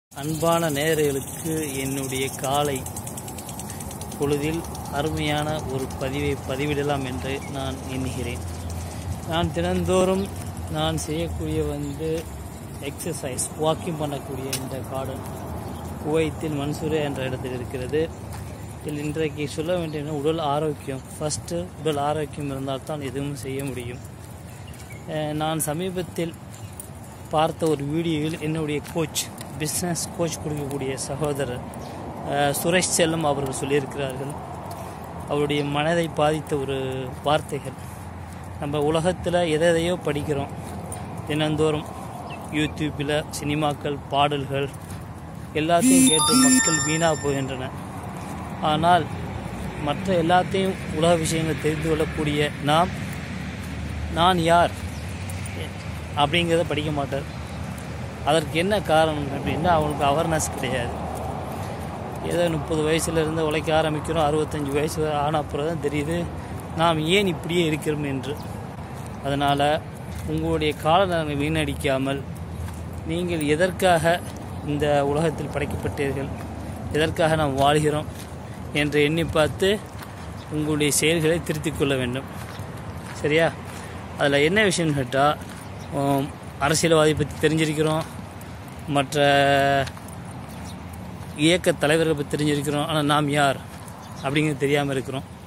அன்பான நேயர்களுக்கு என்னுடைய காலை பொழுதில் அருமையான ஒரு பதிவை பதிவிடலாம் என்று நான் எண்ணுகிறேன் நான் தினந்தோறும் நான் செய்யக்கூடிய வந்து எக்ஸசைஸ் வாக்கிங் பண்ணக்கூடிய இந்த கார்டன் குவைத்தில் மன்சூரே என்ற இடத்தில் இருக்கிறது இதில் இன்றைக்கு சொல்ல வேண்டிய உடல் ஆரோக்கியம் ஃபஸ்ட்டு உடல் ஆரோக்கியம் இருந்தால்தான் எதுவும் செய்ய முடியும் அஹ் நான் சமீபத்தில் பார்த்த ஒரு வீடியோவில் என்னுடைய கோச் பிஸ்னஸ் கோச் கொடுக்கக்கூடிய சகோதரர் அஹ், சுரேஷ் செல்லம் அவர்கள் சொல்லியிருக்கிறார்கள் அவருடைய மனதை பாதித்த ஒரு வார்த்தைகள் நம்ம உலகத்தில் எதை எதையோ படிக்கிறோம் தினந்தோறும் யூடியூப்பில் சினிமாக்கள் பாடல்கள் எல்லாத்தையும் கேட்டு மக்கள் வீணாக போகின்றன ஆனால் மற்ற எல்லாத்தையும் உலக விஷயங்களை தெரிந்து கொள்ளக்கூடிய நாம் நான் யார் அப்படிங்கிறத படிக்க மாட்டார் அதற்கு என்ன காரணம் அப்படின்னா அவனுக்கு அவேர்னஸ் கிடையாது ஏதோ முப்பது வயசுலேருந்து உழைக்க ஆரம்பிக்கிறோம் அறுபத்தஞ்சி வயசு ஆன அப்புறம் தான் தெரியுது நாம் ஏன் இப்படியே இருக்கிறோம் என்று அதனால் உங்களுடைய கால நேரங்களை வீணடிக்காமல் நீங்கள் எதற்காக இந்த உலகத்தில் படைக்கப்பட்டீர்கள் எதற்காக நாம் வாழ்கிறோம் என்று எண்ணி பார்த்து உங்களுடைய செயல்களை திருத்திக் கொள்ள வேண்டும் சரியா அதில் என்ன விஷயம்னு கேட்டால் அரசியல்வாதி பற்றி தெரிஞ்சிருக்கிறோம் மற்ற இயக்க தலைவர்களை பற்றி தெரிஞ்சிருக்கிறோம் ஆனால் நாம் யார் அப்படிங்கிறது தெரியாமல் இருக்கிறோம்